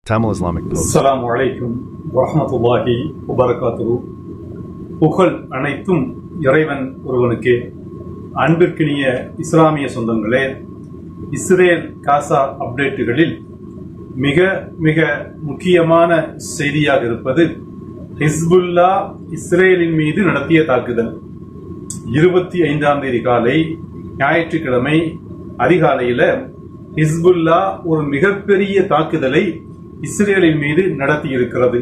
Tamil Islamic Post. அஸ்ஸலாமு அலைக்கும் வரஹ்மத்துல்லாஹி வபரகாத்துஹு புகழ் அனைத்தும் இறைவன் ஒருவனுக்கே அன்பிற்கினிய இஸ்லாமிய சொந்தங்களே இஸ்ரேல் காசா அப்டேட்டுகளில் மிக மிக முக்கியமான செய்தியாக இருப்பது ஹிஸ்புல்லா இஸ்ரேலின் மீது நடத்திய தாக்குதல் இருபத்தி ஐந்தாம் தேதி காலை ஞாயிற்றுக்கிழமை அதிகாலையில ஹிஸ்புல்லா ஒரு மிகப்பெரிய தாக்குதலை இஸ்ரேலின் மீது நடத்தி இருக்கிறது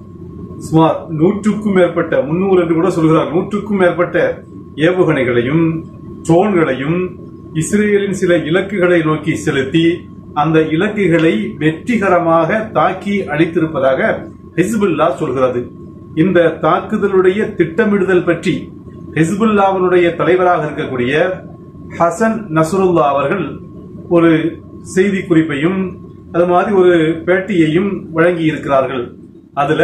சுமார் நூற்றுக்கும் மேற்பட்ட முன்னூறு என்று கூட சொல்கிறார் நூற்றுக்கும் மேற்பட்ட ஏவுகணைகளையும் ட்ரோன்களையும் இஸ்ரேலின் சில இலக்குகளை நோக்கி செலுத்தி அந்த இலக்குகளை வெற்றிகரமாக தாக்கி அளித்திருப்பதாக ஹிஸ்புல்லா சொல்கிறது இந்த தாக்குதலுடைய திட்டமிடுதல் பற்றி ஹிஸ்புல்லாவினுடைய தலைவராக இருக்கக்கூடிய ஹசன் நசருல்லா அவர்கள் ஒரு செய்தி குறிப்பையும் அது மாதிரி ஒரு பேட்டியையும் வழங்கி இருக்கிறார்கள் அதுல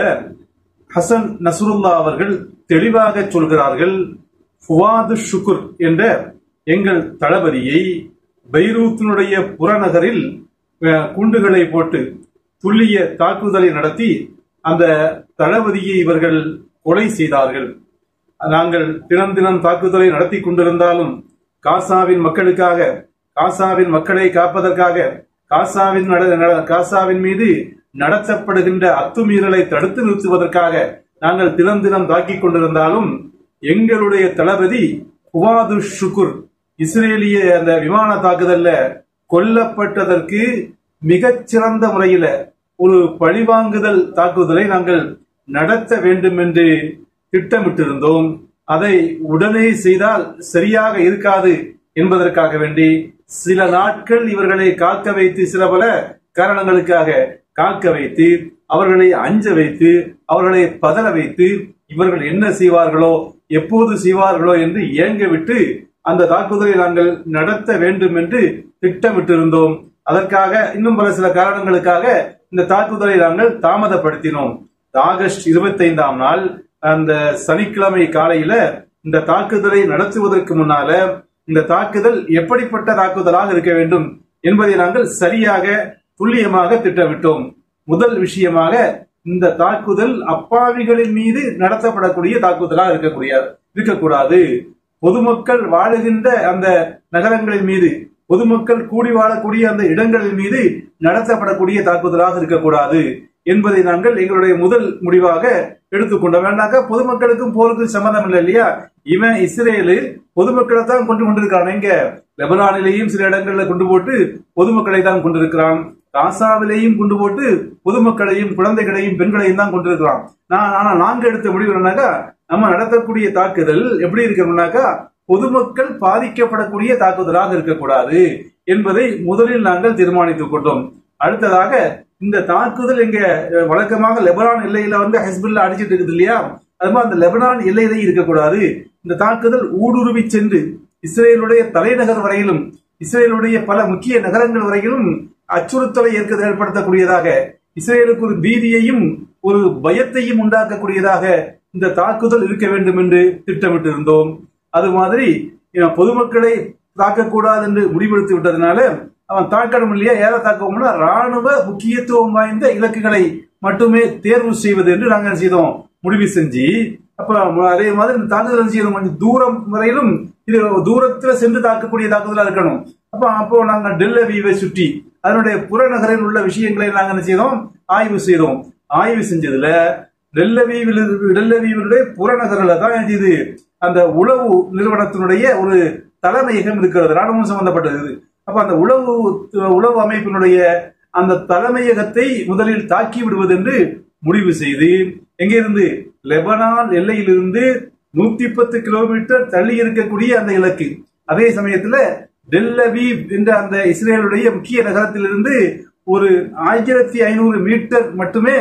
ஹசன் நசருல்லா அவர்கள் தெளிவாக சொல்கிறார்கள் ஃபுவாது ஷுக்குர் என்ற எங்கள் தளபதியை பைரூத்தினுடைய புறநகரில் அஹ், குண்டுகளை போட்டு துல்லிய தாக்குதலை நடத்தி அந்த தளபதியை இவர்கள் கொலை செய்தார்கள் நாங்கள் தினம் தினம் தாக்குதலை நடத்தி கொண்டிருந்தாலும் காசாவின் மக்களுக்காக காசாவின் மக்களை காப்பதற்காக காசாவின் நட- நட- காசாவின் மீது நடத்தப்படுகின்ற அத்துமீறலை தடுத்து நிறுத்துவதற்காக நாங்கள் தினம் தினம் தாக்கிக் கொண்டிருந்தாலும் எங்களுடைய தளபதி குவாது ஷுக்குர் இஸ்ரேலிய அந்த விமான தாக்குதல்ல கொல்லப்பட்டதற்கு மிகச்சிறந்த முறையில ஒரு பழிவாங்குதல் தாக்குதலை நாங்கள் நடத்த வேண்டும் என்று திட்டமிட்டிருந்தோம் அதை உடனே செய்தால் சரியாக இருக்காது என்பதற்காக வேண்டி சில நாட்கள் இவர்களை காக்க வைத்து சில பல காரணங்களுக்காக காக்க வைத்து அவர்களை அஞ்ச வைத்து அவர்களை பதற வைத்து இவர்கள் என்ன செய்வார்களோ எப்போது செய்வார்களோ என்று ஏங்க விட்டு அந்த தாக்குதலை நாங்கள் நடத்த வேண்டும் என்று திட்டமிட்டிருந்தோம் அதற்காக இன்னும் பல சில காரணங்களுக்காக இந்த தாக்குதலை நாங்கள் தாமதப்படுத்தினோம் ஆகஸ்ட் இருபத்தைந்தாம் நாள் அந்த சனிக்கிழமை காலையில இந்த தாக்குதலை நடத்துவதற்கு முன்னால இந்த தாக்குதல் எப்படிப்பட்ட தாக்குதலாக இருக்க வேண்டும் என்பதை நாங்கள் சரியாக துல்லியமாக திட்டமிட்டோம் முதல் விஷயமாக இந்த தாக்குதல் அப்பாவிகளின் மீது நடத்தப்படக்கூடிய தாக்குதலாக இருக்கக்கூடிய இருக்கக்கூடாது பொதுமக்கள் வாழுகின்ற அந்த நகரங்களின் மீது பொதுமக்கள் கூடி வாழக்கூடிய அந்த இடங்களின் மீது நடத்தப்படக்கூடிய தாக்குதலாக இருக்கக்கூடாது என்பதை நாங்கள் எங்களுடைய முதல் முடிவாக எடுத்துக்கொண்டோம் வேண்டாக்க பொதுமக்களுக்கும் போருக்கு சம்பந்தம் இல்லை இல்லையா இவன் இஸ்ரேலு பொதுமக்களை தான் கொண்டு கொண்டிருக்கான் எங்க லெபனானிலேயும் சில இடங்கள்ல கொண்டு போட்டு பொதுமக்களை தான் கொண்டிருக்கிறான் காசாவிலேயும் கொண்டு போட்டு பொதுமக்களையும் குழந்தைகளையும் பெண்களையும் தான் கொண்டிருக்கிறான் நான் ஆனா நாங்க எடுத்த முடிவு என்னன்னாக்கா நம்ம நடத்தக்கூடிய தாக்குதல் எப்படி இருக்கணும்னாக்கா பொதுமக்கள் பாதிக்கப்படக்கூடிய தாக்குதலாக இருக்கக்கூடாது என்பதை முதலில் நாங்கள் தீர்மானித்துக் கொண்டோம் அடுத்ததாக இந்த தாக்குதல் இங்க அஹ், வழக்கமாக லெபனான் எல்லையில வந்து ஹெஸ்புல்லா அடிச்சிட்டு இருக்குது இல்லையா அது மாதிரி அந்த லெபனான் எல்லையிலே இருக்கக்கூடாது இந்த தாக்குதல் ஊடுருவி சென்று இஸ்ரேலுடைய தலைநகர் வரையிலும் இஸ்ரேலுடைய பல முக்கிய நகரங்கள் வரையிலும் அச்சுறுத்தலை ஏற்க ஏற்படுத்தக்கூடியதாக இஸ்ரேலுக்கு ஒரு பீதியையும் ஒரு பயத்தையும் உண்டாக்கக்கூடியதாக இந்த தாக்குதல் இருக்க வேண்டும் என்று திட்டமிட்டிருந்தோம் அது மாதிரி அஹ், பொதுமக்களை தாக்கக்கூடாது என்று முடிவெடுத்து விட்டதுனால அவன் தாக்கணும் இல்லையா ஏதை தாக்கணும்னா ராணுவ முக்கியத்துவம் வாய்ந்த இலக்குகளை மட்டுமே தேர்வு செய்வது என்று நாங்கள் செய்தோம் முடிவு செஞ்சு அப்ப அதே மாதிரி இந்த தாக்குதல் செய்யணும் கொஞ்சம் தூரம் வரையிலும் இது தூரத்துல சென்று தாக்கக்கூடிய தாக்குதலா இருக்கணும் அப்ப அப்போ நாங்கள் டெல்லவிவை சுற்றி அதனுடைய புறநகரில் உள்ள விஷயங்களை நாங்கள் என்ன செய்தோம் ஆய்வு செய்தோம் ஆய்வு செஞ்சதுல டெல்லவிவில் டெல்லவியினுடைய புறநகரில் தான் இது அந்த உளவு நிறுவனத்தினுடைய ஒரு தலைமையகம் இருக்கிறது ராணுவம் சம்பந்தப்பட்டது இது. அப்ப அந்த உளவு உளவு அமைப்பினுடைய அந்த தலைமையகத்தை முதலில் தாக்கி விடுவது என்று முடிவு செய்து எங்கிருந்து லெபனான் எல்லையிலிருந்து நூத்தி பத்து கிலோமீட்டர் தள்ளி இருக்கக்கூடிய அந்த இலக்கு அதே சமயத்துல டெல்லவீவ் என்ற அந்த இஸ்ரேலுடைய முக்கிய நகரத்திலிருந்து ஒரு ஆயிரத்தி ஐநூறு மீட்டர் மட்டுமே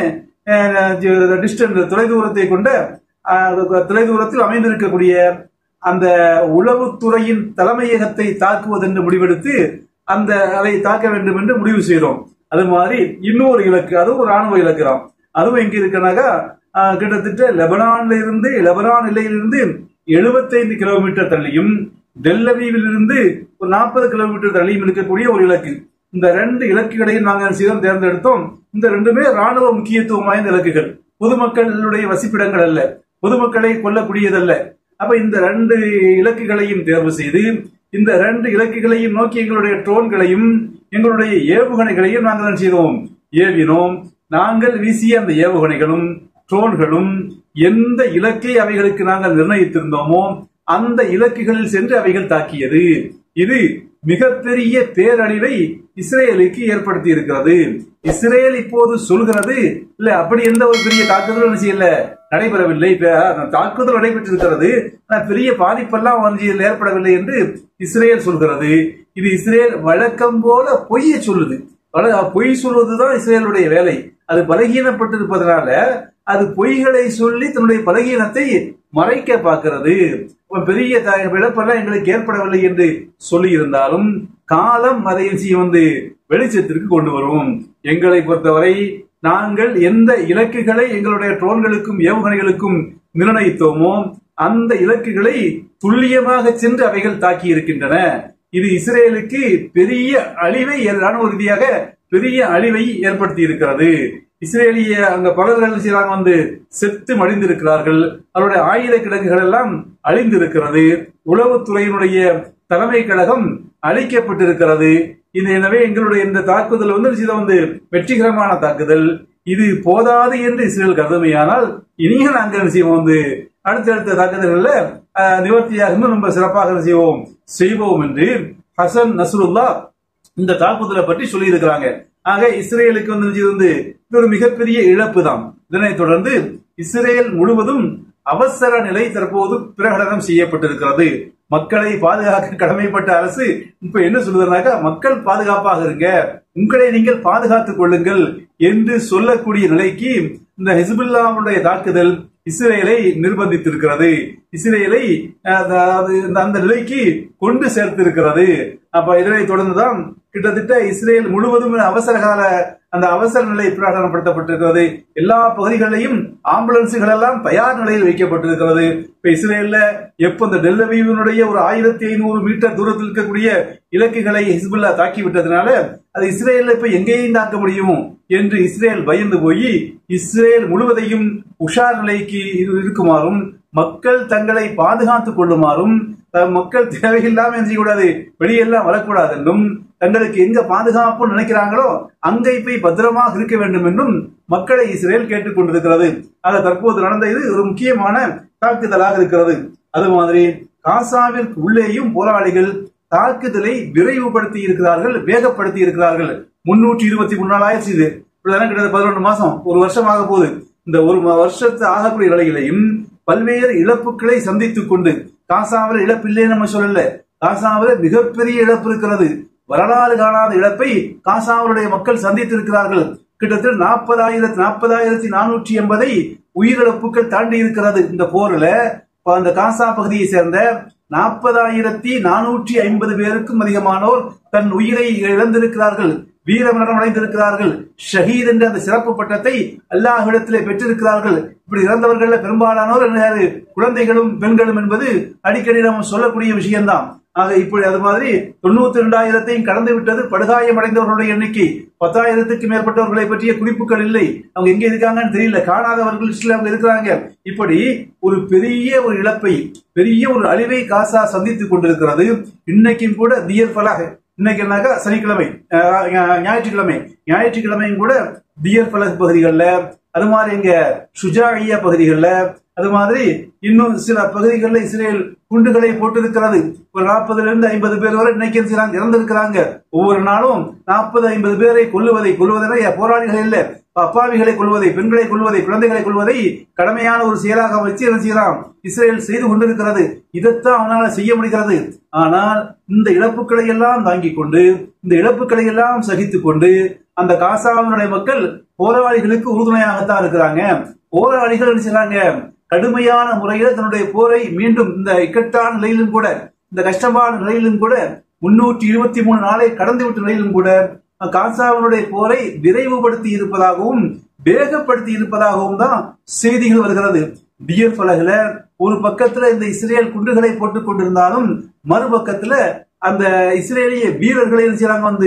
டிஸ்டன்ஸ் தொலைதூரத்தை கொண்ட அஹ், தொலைதூரத்தில் அமைந்திருக்கக்கூடிய அந்த உளவுத்துறையின் தலைமையகத்தை தாக்குவது என்று முடிவெடுத்து அந்த அதை தாக்க வேண்டும் என்று முடிவு செய்தோம் அது மாதிரி இன்னொரு இலக்கு அதுவும் ஒரு ராணுவ இலக்கு தான் அதுவும் எங்க இருக்குனாக்கா ஆஹ், கிட்டத்தட்ட லெபனான்ல இருந்து லெபனான் எல்லையிலிருந்து 75 கிலோமீட்டர் தள்ளியும் டெல்லவியில் இருந்து ஒரு நாற்பது கிலோமீட்டர் தள்ளியும் இருக்கக்கூடிய ஒரு இலக்கு இந்த ரெண்டு இலக்குகளையும் நாங்கள் சிதம் தேர்ந்தெடுத்தோம் இந்த ரெண்டுமே ராணுவ முக்கியத்துவம் வாய்ந்த இலக்குகள் பொதுமக்களுடைய வசிப்பிடங்கள் அல்ல பொதுமக்களை கொல்லக்கூடியதல்ல அப்ப இந்த ரெண்டு இலக்குகளையும் தேர்வு செய்து இந்த ரெண்டு இலக்குகளையும் நோக்கி எங்களுடைய ட்ரோன்களையும் எங்களுடைய ஏவுகணைகளையும் நாங்கள் என்ன செய்தோம் ஏவினோம் நாங்கள் வீசிய அந்த ஏவுகணைகளும் ட்ரோன்களும் எந்த இலக்கை அவைகளுக்கு நாங்கள் நிர்ணயித்திருந்தோமோ அந்த இலக்குகளில் சென்று அவைகள் தாக்கியது இது மிகப்பெரிய பேரழிவை இஸ்ரேலுக்கு ஏற்படுத்தி இருக்கிறது இஸ்ரேல் இப்போது சொல்கிறது இல்ல அப்படி எந்த ஒரு பெரிய தாக்குதலும் செய்யல நடைபெறவில்லை இப்ப தாக்குதல் நடைபெற்றிருக்கிறது ஆனா பெரிய பாதிப்பெல்லாம் வந்து இதில் ஏற்படவில்லை என்று இஸ்ரேல் சொல்கிறது இது இஸ்ரேல் வழக்கம் போல பொய்யை சொல்லுது வழ- பொய் சொல்வதுதான் இஸ்ரேலுடைய வேலை அது பலகீனப்பட்டிருப்பதனால அது பொய்களை சொல்லி தன்னுடைய பலகீனத்தை மறைக்க பார்க்கிறது இப்ப பெரிய த- இழப்பெல்லாம் எங்களுக்கு ஏற்படவில்லை என்று சொல்லி இருந்தாலும் காலம் அதை செய்ய வந்து வெளிச்சத்திற்கு கொண்டு வரும் எங்களை பொறுத்தவரை நாங்கள் எந்த இலக்குகளை எங்களுடைய ட்ரோன்களுக்கும் ஏவுகணைகளுக்கும் நிர்ணயித்தோமோ அந்த இலக்குகளை துல்லியமாக சென்று அவைகள் தாக்கி இருக்கின்றன இது இஸ்ரேலுக்கு பெரிய அழிவை ராணுவ ரீதியாக பெரிய அழிவை ஏற்படுத்தி இருக்கிறது இஸ்ரேலிய அங்க பலர்கள் செய்றாங்க வந்து செத்து மடிந்திருக்கிறார்கள் அவருடைய ஆயுத கிடங்குகள் எல்லாம் அழிந்திருக்கிறது உளவுத்துறையினுடைய தலைமை கழகம் அழிக்கப்பட்டிருக்கிறது இது எனவே எங்களுடைய இந்த தாக்குதல் வந்து இது வந்து வெற்றிகரமான தாக்குதல் இது போதாது என்று இஸ்ரேல் கருதுமையானால் இனியும் நாங்கள் என்ன செய்வோம் வந்து அடுத்தடுத்த தாக்குதல்கள்ல அஹ், நிவர்த்தியாக இன்னும் ரொம்ப சிறப்பாக என்ன செய்வோம் செய்வோம் என்று ஹசன் நஸ்ருல்லா இந்த தாக்குதலை பற்றி சொல்லி இருக்கிறாங்க ஆக இஸ்ரேலுக்கு வந்து இது வந்து இது ஒரு மிகப்பெரிய இழப்பு தான் இதனைத் தொடர்ந்து இஸ்ரேல் முழுவதும் அவசர நிலை தற்போது பிரகடனம் செய்யப்பட்டிருக்கிறது மக்களை பாதுகாக்க கடமைப்பட்ட அரசு இப்ப என்ன சொல்லுதுனாக்கா மக்கள் பாதுகாப்பாக இருங்க உங்களை நீங்கள் பாதுகாத்துக் கொள்ளுங்கள் என்று சொல்லக்கூடிய நிலைக்கு இந்த ஹிஸ்புல்லாவுடைய தாக்குதல் இஸ்ரேலை நிர்பந்தித்திருக்கிறது இஸ்ரேலை அதாவது இந்த- அந்த நிலைக்கு கொண்டு சேர்த்திருக்கிறது அப்ப இதனை தொடர்ந்துதான் கிட்டத்தட்ட இஸ்ரேல் முழுவதும் அவசர கால அந்த அவசர நிலை பிரகடனப்படுத்தப்பட்டிருக்கிறது எல்லா பகுதிகளிலையும் ஆம்புலன்ஸுகள் எல்லாம் தயார் நிலையில் வைக்கப்பட்டிருக்கிறது இப்ப இஸ்ரேல்ல எப்ப இந்த டெல்லவீவினுடைய ஒரு ஆயிரத்தி ஐநூறு மீட்டர் தூரத்தில் இருக்கக்கூடிய இலக்குகளை ஹிஸ்புல்லா தாக்கி விட்டதுனால அது இஸ்ரேல்ல இப்ப எங்கேயும் தாக்க முடியும் என்று இஸ்ரேல் பயந்து போய் இஸ்ரேல் முழுவதையும் உஷார் நிலைக்கு இரு- இருக்குமாறும் மக்கள் தங்களை பாதுகாத்துக் கொள்ளுமாறும் அஹ், மக்கள் தேவையில்லாம என்ன செய்யக்கூடாது வெளியெல்லாம் வரக்கூடாது என்றும் தங்களுக்கு எங்க பாதுகாப்பு நினைக்கிறாங்களோ அங்கே போய் பத்திரமாக இருக்க வேண்டும் என்றும் மக்களை இஸ்ரேல் கேட்டுக் கொண்டிருக்கிறது ஆக தற்போது நடந்த இது ஒரு முக்கியமான தாக்குதலாக இருக்கிறது அது மாதிரி காசாவிற்கு உள்ளேயும் போராளிகள் தாக்குதலை விரைவுபடுத்தி இருக்கிறார்கள் வேகப்படுத்தி இருக்கிறார்கள் முன்னூற்றி இருபத்தி மூணு நாள் ஆயிடுச்சு இது இப்படிதானே கிட்டத்தட்ட பதினொன்று மாசம் ஒரு வருஷம் ஆக போகுது இந்த ஒரு ம- வருஷத்து ஆகக்கூடிய நிலையிலையும் பல்வேறு இழப்புகளை சந்தித்துக் கொண்டு காசாவில் இழப்பில்லை நம்ம சொல்லல காசாவில் மிகப்பெரிய இழப்பு இருக்கிறது வரலாறு காணாத இழப்பை காசாவுடைய மக்கள் சந்தித்திருக்கிறார்கள் கிட்டத்தட்ட நாற்பதாயிரத்தி நாற்பதாயிரத்தி நானூற்றி எண்பதை உயிரிழப்புகள் தாண்டி இருக்கிறது இந்த போர்ல இப்ப அந்த காசா பகுதியை சேர்ந்த நாற்பதாயிரத்தி நானூற்றி ஐம்பது பேருக்கும் அதிகமானோர் தன் உயிரை இழந்திருக்கிறார்கள் வீரமரணம் அடைந்திருக்கிறார்கள் ஷஹீத் என்ற அந்த சிறப்பு பட்டத்தை அல்லாஹ்விடத்திலே பெற்றிருக்கிறார்கள் இப்படி இறந்தவர்கள பெரும்பாலானோர் என்ன யாரு? குழந்தைகளும் பெண்களும் என்பது அடிக்கடி நாம் சொல்லக்கூடிய விஷயம்தான் ஆக இப்படி அது மாதிரி தொண்ணூத்தி ரெண்டாயிரத்தையும் கடந்து விட்டது படுகாயம் அடைந்தவர்களுடைய எண்ணிக்கை பத்தாயிரத்துக்கு மேற்பட்டவர்களை பற்றிய குறிப்புகள் இல்லை அவங்க எங்க இருக்காங்கன்னு தெரியல காணாதவர்கள் லிஸ்ட்ல அவங்க இருக்கிறாங்க இப்படி ஒரு பெரிய ஒரு இழப்பை பெரிய ஒரு அழிவை காசா சந்தித்துக் கொண்டிருக்கிறது இன்னைக்கும் கூட தியர் பலாக இன்னைக்கு என்னக்கா சனிக்கிழமை அஹ், ஞா- ஞாயிற்றுக்கிழமை ஞாயிற்றுக்கிழமையும் கூட தியர் பலக் பகுதிகளில் அது மாதிரி இங்க சுஜாகியா பகுதிகளில் அது மாதிரி இன்னும் சில பகுதிகளில் இஸ்ரேல் குண்டுகளை போட்டிருக்கிறது ஒரு நாற்பதுல இருந்து ஐம்பது பேர் வரை இன்னைக்கு என்ன செய்றாங்க? இறந்திருக்கிறாங்க ஒவ்வொரு நாளும் நாற்பது ஐம்பது பேரை கொல்லுவதை கொல்வதென போராளிகள் இல்ல அப்பாவிகளை கொள்வதை பெண்களை கொள்வதை குழந்தைகளை கொள்வதை கடமையான ஒரு செயலாக வச்சு என்ன செய்யலாம் இஸ்ரேல் செய்து கொண்டிருக்கிறது இதைத்தான் அவனால செய்ய முடிகிறது ஆனால் இந்த இழப்புகளை எல்லாம் தாங்கிக் கொண்டு இந்த இழப்புகளை எல்லாம் சகித்துக் கொண்டு அந்த காசாவினுடைய மக்கள் போராளிகளுக்கு உறுதுணையாகத்தான் இருக்கிறாங்க போராளிகள் என்ன செய்றாங்க கடுமையான முறையில் தன்னுடைய போரை மீண்டும் இந்த இக்கட்டான நிலையிலும் கூட இந்த கஷ்டமான நிலையிலும் கூட முன்னூற்றி இருபத்தி மூணு நாளை கடந்து விட்ட நிலையிலும் கூட காசாவினுடைய போரை விரைவுபடுத்தி இருப்பதாகவும் வேகப்படுத்தி இருப்பதாகவும் தான் செய்திகள் வருகிறது டியர் பலகுல ஒரு பக்கத்துல இந்த இஸ்ரேல் குண்டுகளை போட்டுக் கொண்டிருந்தாலும் மறுபக்கத்துல அந்த இஸ்ரேலிய வீரர்களை என்ன செய்றாங்க வந்து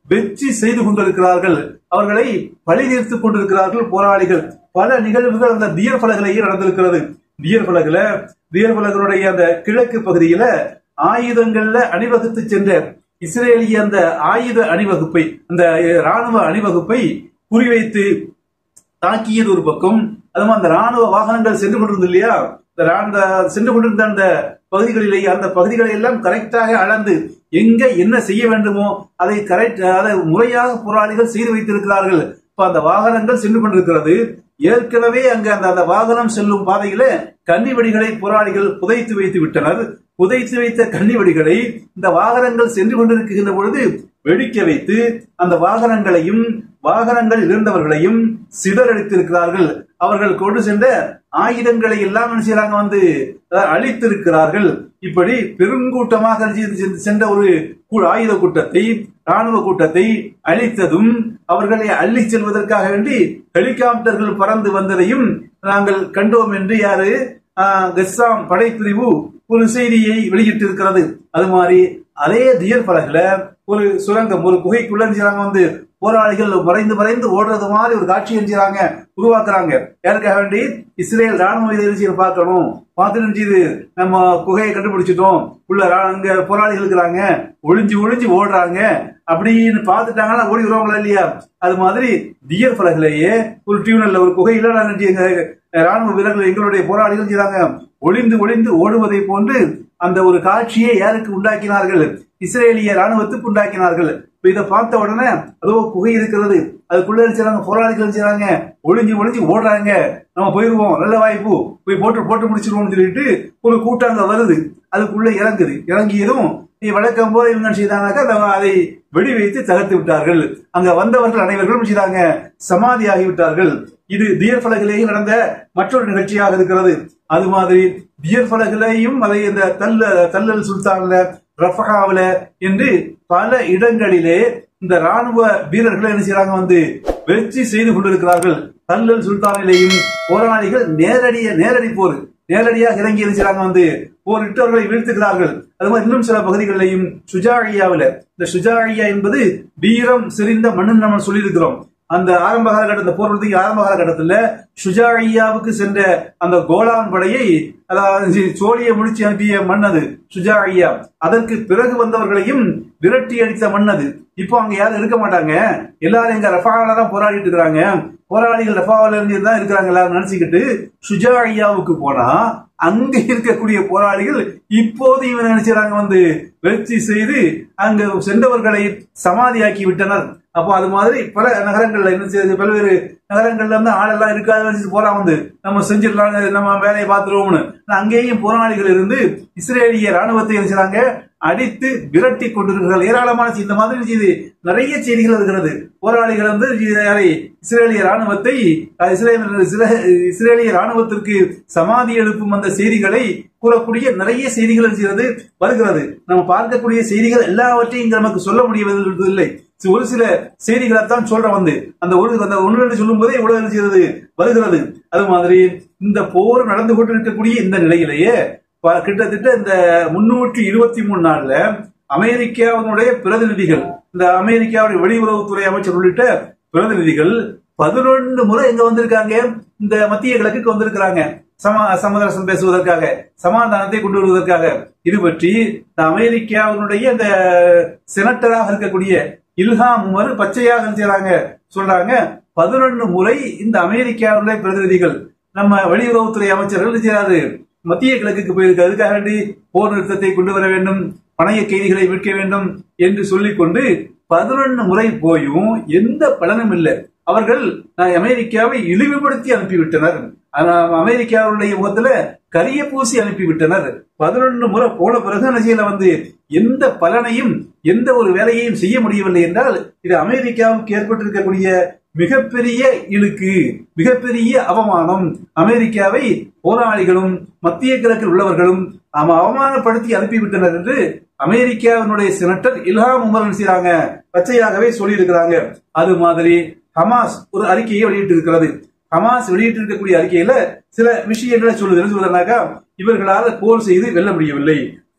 வெற்றி செய்து கொண்டிருக்கிறார்கள் அவர்களை பழி தீர்த்துக் கொண்டிருக்கிறார்கள் போராளிகள் பல நிகழ்வுகள் அந்த தியர் பலகிலேயே நடந்திருக்கிறது தியர் பலகுல தியர் பலகனுடைய அந்த கிழக்கு பகுதியில ஆயுதங்கள்ல அணிவகுத்து சென்ற இஸ்ரேலிய அந்த ஆயுத அணிவகுப்பை அந்த ராணுவ அணிவகுப்பை குறிவைத்து தாக்கியது ஒரு பக்கம் அதுவும் அந்த ராணுவ வாகனங்கள் சென்று கொண்டிருந்தது இல்லையா இந்த ரா- அந்த சென்று கொண்டிருந்த அந்த பகுதிகளிலேயே அந்த பகுதிகளை எல்லாம் கரெக்டாக அளந்து எங்க என்ன செய்ய வேண்டுமோ அதை கரெக்ட் அதை முறையாக போராளிகள் செய்து வைத்திருக்கிறார்கள் இப்ப அந்த வாகனங்கள் சென்று கொண்டிருக்கிறது ஏற்கனவே அங்க அந்த அந்த வாகனம் செல்லும் பாதையில கன்னி வெடிகளை போராளிகள் புதைத்து வைத்து விட்டனர் புதைத்து வைத்த கன்னி வெடிகளை இந்த வாகனங்கள் சென்று கொண்டிருக்கின்ற பொழுது வெடிக்க வைத்து அந்த வாகனங்களையும் வாகனங்கள் இருந்தவர்களையும் சிதறடித்திருக்கிறார்கள் அவர்கள் கொண்டு சென்ற ஆயுதங்களை எல்லாம் என்ன செய்யறாங்க வந்து அஹ், அழித்திருக்கிறார்கள் இப்படி பெருங்கூட்டமாக சென்று- சென்ற ஒரு கு- ஆயுத கூட்டத்தை ராணுவ கூட்டத்தை அழித்ததும் அவர்களை அள்ளி செல்வதற்காக வேண்டி ஹெலிகாப்டர்கள் பறந்து வந்ததையும் நாங்கள் கண்டோம் என்று யாரு ஆஹ், கஸ்ஸாம் படைப்பிரிவு ஒரு செய்தியை வெளியிட்டிருக்கிறது அது மாதிரி அதே தியர் பலகுல ஒரு சுரங்கம் ஒரு குகைக்குள்ள என்ன செய்றாங்க வந்து போராளிகள் மறைந்து மறைந்து ஓடுறது மாதிரி ஒரு காட்சி செஞ்சுறாங்க உருவாக்குறாங்க யாருக்காக வேண்டி இஸ்ரேல் ராணுவ எதிர்ச்சியை பார்க்கணும் பார்த்துட்டு இது நம்ம குகையை கண்டுபிடிச்சிட்டோம் உள்ள ரா- அங்க போராளிகள் இருக்கிறாங்க ஒளிஞ்சு ஒளிஞ்சு ஓடுறாங்க அப்படின்னு பார்த்துட்டாங்கன்னா ஓடி வருவாங்களா இல்லையா அது மாதிரி தியர் பலகிலேயே ஒரு டியூனல்ல ஒரு குகையில நாங்க எங்க ராணுவ வீரர்கள் எங்களுடைய போராளிகள் செய்றாங்க ஒளிந்து ஒளிந்து ஓடுவதை போன்று அந்த ஒரு காட்சியை யாருக்கு உண்டாக்கினார்கள் இஸ்ரேலிய ராணுவத்துக்கு உண்டாக்கினார்கள் இப்ப இதை பார்த்த உடனே அதோ குகை இருக்கிறது அதுக்குள்ள இருக்கிறாங்க போராளிகள் செய்றாங்க ஒளிஞ்சு ஒளிஞ்சு ஓடுறாங்க நம்ம போயிருவோம் நல்ல வாய்ப்பு போய் போட்டு போட்டு முடிச்சிருவோம்னு சொல்லிட்டு ஒரு கூட்டம் அங்க வருது அதுக்குள்ள இறங்குது இறங்கியதும் நீ வழக்கம் போல இவங்க என்ன செய்தாங்கன்னாக்கா அந்த அதை வெடி வைத்து தகர்த்து விட்டார்கள் அங்க வந்தவர்கள் அனைவர்களும் செய்தாங்க சமாதி ஆகிவிட்டார்கள் இது தியர் பலகிலேயே நடந்த மற்றொரு நிகழ்ச்சியாக இருக்கிறது அது மாதிரி தியர் பலகிலையும் அதை இந்த தல்ல தல்லல் சுல்தான்ல ரஃபகாவில என்று பல இடங்களிலே இந்த ராணுவ வீரர்கள் என்ன செய்றாங்க வந்து வெற்றி செய்து கொண்டிருக்கிறார்கள் தல்லல் சுல்தானிலேயும் போராளிகள் நேரடிய நேரடி போர் நேரடியாக இறங்கி இருக்கிறாங்க வந்து போரிட்டு அவர்களை வீழ்த்துகிறார்கள் அது மாதிரி இன்னும் சில பகுதிகளிலையும் சுஜாழியாவில் இந்த சுஜாழியா என்பது வீரம் செறிந்த மண்ணு நம்ம சொல்லியிருக்கிறோம் அந்த ஆரம்ப காலகட்ட இந்த போர்வதற்கு ஆரம்ப காலகட்டத்தில் சுஜாழியாவுக்கு சென்ற அந்த கோலான் படையை அதாவது சோழியை முடிச்சு அனுப்பிய மண் அது சுஜாழியா அதற்கு பிறகு வந்தவர்களையும் விரட்டி அடித்த மண் அது இப்போ அங்க யாரும் இருக்க மாட்டாங்க எல்லாரும் எங்க ரஃபாவில தான் போராடிட்டு இருக்கிறாங்க போராளிகள் ரஃபாவில இருந்து தான் இருக்கிறாங்க எல்லாரும் நினைச்சுக்கிட்டு சுஜாழியாவுக்கு போனா அங்க இருக்கக்கூடிய போராளிகள் இப்போது இவன் நினைச்சாங்க வந்து வெற்றி செய்து அங்க சென்றவர்களை சமாதியாக்கி விட்டனர் அப்போ அது மாதிரி பல நகரங்கள்ல என்ன செய்யுது பல்வேறு நகரங்கள்ல இருந்து ஆளெல்லாம் இருக்காது வச்சுட்டு போறான் வந்து நம்ம செஞ்சிடலாம் நம்ம வேலையை பார்த்துருவோம்னு ஆனா அங்கேயும் போராளிகள் இருந்து இஸ்ரேலிய ராணுவத்தை என்ன செய்றாங்க அடித்து விரட்டி கொண்டிருக்கிறார்கள் ஏராளமான செய்தி. இந்த மாதிரி செய்தி நிறைய செய்திகள் இருக்கிறது போராளிகள் வந்து யாரை இஸ்ரேலிய ராணுவத்தை அஹ், இஸ்ரேல் இஸ்ரே- இஸ்ரேலிய ராணுவத்திற்கு சமாதி எழுப்பும் அந்த செய்திகளை கூறக்கூடிய நிறைய செய்திகள் இருக்கிறது வருகிறது நம்ம பார்க்கக்கூடிய செய்திகள் எல்லாவற்றையும் இங்க நமக்கு சொல்ல முடியவது இல்லை ஒரு சில செய்திகளைத்தான் சொல்ற வந்து அந்த ஒரு அந்த ஒன்று ரெண்டு சொல்லும் போதே இவ்வளவு என்ன செய்கிறது வருகிறது அது மாதிரி இந்த போர் நடந்து கொண்டு இருக்கக்கூடிய இந்த நிலையிலேயே ப- கிட்டத்தட்ட இந்த முன்னூற்றி இருபத்தி மூணு நாள்ல அமெரிக்காவினுடைய பிரதிநிதிகள் இந்த அமெரிக்காவுடைய வெளியுறவுத்துறை அமைச்சர் உள்ளிட்ட பிரதிநிதிகள் பதினொன்று முறை எங்க வந்திருக்காங்க இந்த மத்திய கிழக்குக்கு வந்திருக்கிறாங்க சமா சமரசம் பேசுவதற்காக சமாதானத்தை கொண்டு வருவதற்காக இது பற்றி இந்த அமெரிக்காவினுடைய இந்த செனட்டராக இருக்கக்கூடிய இல்ஹாம் உமர் பச்சையாக என்ன செய்றாங்க சொல்றாங்க பதினொன்று முறை இந்த அமெரிக்காவுடைய பிரதிநிதிகள் நம்ம வெளியுறவுத்துறை அமைச்சர்கள் என்ன செய்றாரு மத்திய கிழக்குக்கு போயிருக்கு அதுக்காக வேண்டி போர் நிறுத்தத்தை கொண்டு வர வேண்டும் பணைய கைதிகளை மீட்க வேண்டும் என்று சொல்லிக்கொண்டு பதினொன்று முறை போயும் எந்த பலனும் இல்லை அவர்கள் நான் அமெரிக்காவை இழிவுபடுத்தி அனுப்பிவிட்டனர் ஆனா, அமெரிக்காவுடைய முகத்துல கரிய பூசி அனுப்பிவிட்டனர் பதினொன்று முறை போன பிறகு என்ன செய்யல வந்து எந்த பலனையும் எந்த ஒரு வேலையையும் செய்ய முடியவில்லை என்றால் இது அமெரிக்காவுக்கு ஏற்பட்டிருக்கக்கூடிய மிகப்பெரிய இழுக்கு மிகப்பெரிய அவமானம் அமெரிக்காவை போராளிகளும் மத்திய கிழக்கில் உள்ளவர்களும் அவ- அவமானப்படுத்தி அனுப்பிவிட்டனர் என்று அமெரிக்காவினுடைய செனட்டர் இல்ஹாம் உமர் என்ன செய்றாங்க பச்சையாகவே சொல்லியிருக்கிறாங்க அது மாதிரி ஹமாஸ் ஒரு அறிக்கையை வெளியிட்டு இருக்கிறது ஹமாஸ் வெளியிட்டு இருக்கக்கூடிய அறிக்கையில சில விஷயங்களை சொல்லுது என்ன சொல்றதுனாக்கா இவர்களால் போர் செய்து வெல்ல முடியவில்லை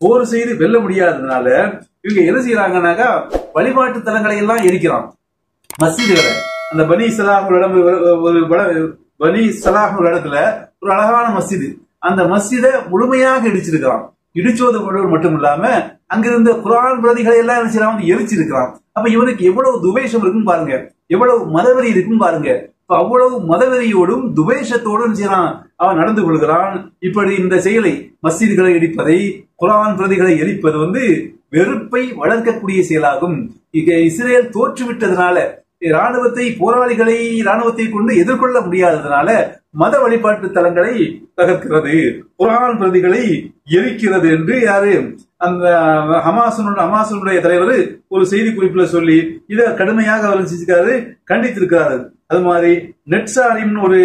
போர் செய்து வெல்ல முடியாததுனால இவங்க என்ன செய்யறாங்கன்னாக்கா வழிபாட்டு தலங்களை எல்லாம் எரிக்கிறான் மசீதுகளை அந்த பனி சலாஹ் ஒரு இடம் ஒரு- ஒரு வட- பனி சலாஹ் ஒரு இடத்துல ஒரு அழகான மஸ்ஜிது அந்த மஸ்ஜிதை முழுமையாக இடிச்சிருக்கிறான் இடிச்சோது மட்டும் மட்டும் இல்லாம அங்கிருந்த குரான் பிரதிகளை எல்லாம் என்ன செய்யறான் வந்து எரிச்சிருக்கிறான் அப்ப இவனுக்கு எவ்வளவு துவேஷம் இருக்குன்னு பாருங்க எவ்வளவு மதவெறி இருக்குன்னு பாருங்க இப்ப அவ்வளவு மதவெறியோடும் துவேஷத்தோடும் என்ன செய்யறான் அவன் நடந்து கொள்கிறான் இப்படி இந்த செயலை மஸ்ஜிதுகளை இடிப்பதை குரான் பிரதிகளை எரிப்பது வந்து வெறுப்பை வளர்க்கக்கூடிய செயலாகும் இங்க இஸ்ரேல் தோற்றுவிட்டதுனால ராணுவத்தை போராளிகளை ராணுவத்தை கொண்டு எதிர்கொள்ள முடியாததுனால மத வழிபாட்டு தலங்களை தகர்க்கிறது குரான் பிரதிகளை எரிக்கிறது என்று யாரு அந்த ஹமாசனுடைய ஹமாசனுடைய தலைவர் ஒரு செய்தி குறிப்புல சொல்லி இதை கடுமையாக அவர் செஞ்சிருக்காரு கண்டித்திருக்கிறாரு அது மாதிரி நெட்சாரிம்னு ஒரு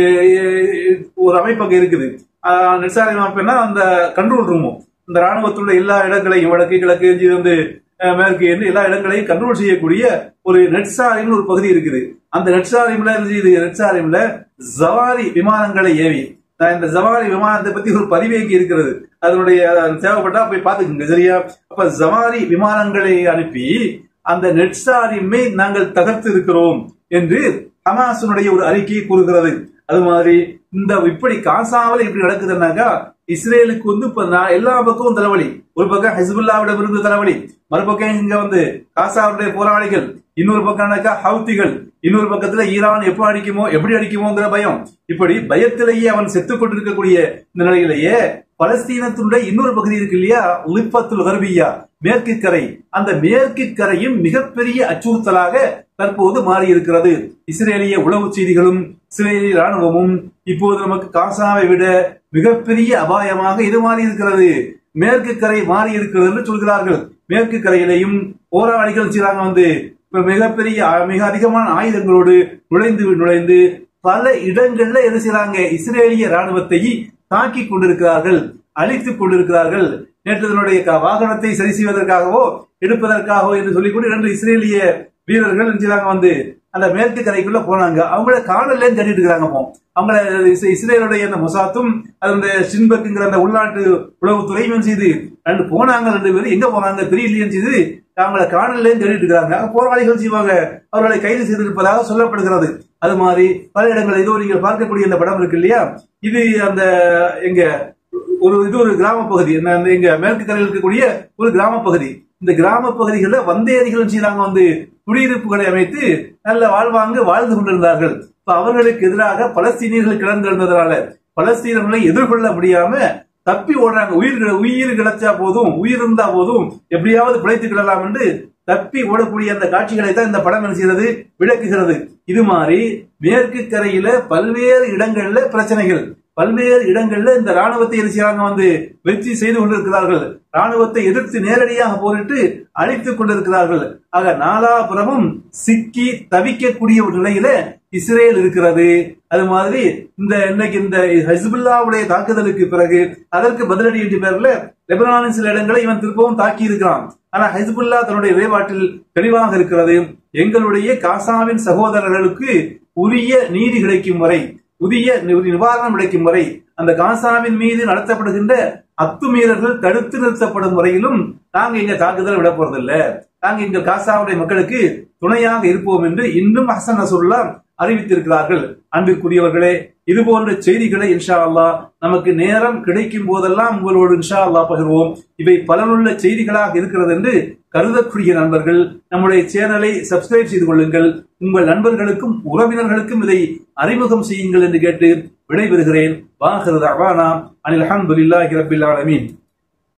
ஒரு அமைப்பு அங்க இருக்குது ஆஹ் நெட்சாரிம் அமைப்புனா அந்த கண்ட்ரோல் ரூமும் இந்த ராணுவத்துடைய எல்லா இடங்களையும் வடக்கு கிழக்கு இது வந்து அஹ், மேற்கு என்று எல்லா இடங்களையும் கண்ட்ரோல் செய்யக்கூடிய ஒரு நெட்சாரிம்னு ஒரு பகுதி இருக்குது அந்த நெட்சாரிம்ல இது நெட்சாரிம்ல ஜவாரி விமானங்களை ஏவி நான் இந்த ஜவாரி விமானத்தை பத்தி ஒரு பதிவேக்கி இருக்கிறது அதனுடைய அஹ், தேவைப்பட்டா போய் பாத்துக்கோங்க சரியா அப்ப ஜவாரி விமானங்களை அனுப்பி அந்த நெட்சாரிமை நாங்கள் தகர்த்து இருக்கிறோம் என்று ஹமாஸனுடைய ஒரு அறிக்கையை கூறுகிறது அது மாதிரி இந்த இப்படி காசாவில் இப்படி நடக்குதுன்னாக்கா இஸ்ரேலுக்கு வந்து இப்ப நான் எல்லா பக்கமும் தலைவலி ஒரு பக்கம் ஹிஸ்புல்லாவிடம் இருந்து தலைவலி மறுபக்கம் இங்க வந்து காசாவுடைய போராளிகள் இன்னொரு பக்கம்னாக்கா ஹவுத்திகள் இன்னொரு பக்கத்துல ஈரான் எப்ப அடிக்குமோ எப்படி அடிக்குமோங்கிற பயம் இப்படி பயத்திலேயே அவன் செத்துக் கொண்டிருக்கக்கூடிய இந்த நிலையிலேயே பலஸ்தீனத்தினுடைய இன்னொரு பகுதி இருக்கு இல்லையா உலிப்பத்துல் கர்பியா மேற்கு கரை அந்த மேற்கு கரையும் மிகப்பெரிய அச்சுறுத்தலாக தற்போது மாறி இருக்கிறது இஸ்ரேலிய உளவு செய்திகளும் இஸ்ரேலிய ராணுவமும் இப்போது நமக்கு காசாவை விட மிகப்பெரிய அபாயமாக இது மாறி இருக்கிறது மேற்கு கரை மாறி இருக்கிறது என்று சொல்கிறார்கள் மேற்கு கரையிலையும் போராளிகள் செய்றாங்க வந்து இப்ப மிகப்பெரிய மிக அதிகமான ஆயுதங்களோடு நுழைந்து நுழைந்து பல இடங்கள்ல என்ன செய்றாங்க இஸ்ரேலிய ராணுவத்தை தாக்கி கொண்டிருக்கிறார்கள் அழித்துக் கொண்டிருக்கிறார்கள் நேற்று தன்னுடைய க- வாகனத்தை சரி செய்வதற்காகவோ எடுப்பதற்காகவோ என்று சொல்லிக்கொண்டு இரண்டு இஸ்ரேலிய வீரர்கள் என்ன செய்றாங்க வந்து அந்த மேற்கு கரைக்குள்ள போனாங்க அவங்கள காணலன்னு தேடிட்டு இருக்காங்க இப்போ அவங்கள இஸ்- இஸ்ரேலுடைய அந்த மொசாத்தும் அதனுடைய சின்பக்குங்கிற அந்த உள்நாட்டு உளவுத்துறையும் செய்து ரெண்டு போனாங்க ரெண்டு பேரும் எங்க போனாங்க தெரியலையேன்னு செய்து அவங்கள காணலன்னு தேடிட்டு இருக்காங்க அங்க போராளிகள் செய்வாங்க அவர்களை கைது செய்திருப்பதாக சொல்லப்படுகிறது அது மாதிரி பல இடங்கள் இதோ நீங்கள் பார்க்கக்கூடிய இந்த படம் இருக்கு இல்லையா இது அந்த எங்க ஒரு இது ஒரு கிராம பகுதி இந்த- இந்த எங்க மேற்கு கரையில் இருக்கக்கூடிய ஒரு கிராம பகுதி இந்த கிராம பகுதிகளில் வந்தேரிகள் செய்தாங்க வந்து குடியிருப்புகளை அமைத்து நல்ல வாழ்வாங்கு வாழ்ந்து கொண்டிருந்தார்கள் இப்ப அவர்களுக்கு எதிராக பலஸ்தீனியர்கள் கிடந்திருந்ததுனால பலஸ்தீனர்களை எதிர்கொள்ள முடியாம தப்பி ஓடுறாங்க உயிர் உயிர் கிடைச்சா போதும் உயிர் இருந்தா போதும் எப்படியாவது பிழைத்துக் கொள்ளலாம் என்று தப்பி ஓடக்கூடிய அந்த காட்சிகளை தான் இந்த படம் என்ன செய்கிறது விளக்குகிறது இது மாதிரி மேற்கு கரையில பல்வேறு இடங்கள்ல பிரச்சனைகள் பல்வேறு இடங்கள்ல இந்த ராணுவத்தை என்ன செய்றாங்க வந்து வெற்றி செய்து கொண்டிருக்கிறார்கள் ராணுவத்தை எதிர்த்து நேரடியாக போரிட்டு அழித்துக் கொண்டிருக்கிறார்கள் ஆக நாலாபுரமும் சிக்கி தவிக்கக்கூடிய ஒரு நிலையில இஸ்ரேல் இருக்கிறது அது மாதிரி இந்த இன்னைக்கு இந்த ஹிஸ்புல்லாவுடைய தாக்குதலுக்கு பிறகு அதற்கு பதிலடி என்ற பேர்ல லெபனானின் சில இடங்களை இவன் திருப்பவும் தாக்கி இருக்கிறான் ஆனா ஹிஸ்புல்லா தன்னுடைய நிலைப்பாட்டில் தெளிவாக இருக்கிறது எங்களுடைய காசாவின் சகோதரர்களுக்கு உரிய நீதி கிடைக்கும் வரை உரிய நி- நிவாரணம் கிடைக்கும் வரை அந்த காசாவின் மீது நடத்தப்படுகின்ற அத்துமீறல்கள் தடுத்து நிறுத்தப்படும் வரையிலும் நாங்க இங்க தாக்குதல் விட போறதில்ல நாங்க இங்க காசாவுடைய மக்களுக்கு துணையாக இருப்போம் என்று இன்னும் ஹசன் நசுல்லா அறிவித்திருக்கிறார்கள் அன்பிற்குரியவர்களே இது போன்ற செய்திகளை இன்ஷா அல்லாஹ் நமக்கு நேரம் கிடைக்கும் போதெல்லாம் உங்களோடு இன்ஷா அல்லாஹ் பகிர்வோம் இவை பலனுள்ள செய்திகளாக இருக்கிறது என்று கருதக்கூடிய நண்பர்கள் நம்முடைய சேனலை சப்ஸ்கிரைப் செய்து கொள்ளுங்கள் உங்கள் நண்பர்களுக்கும் உறவினர்களுக்கும் இதை அறிமுகம் செய்யுங்கள் என்று கேட்டு விடைபெறுகிறேன் வாஹிரு அவானா அனில் அஹமதுல்லாஹி ரபில் ஆலமீன்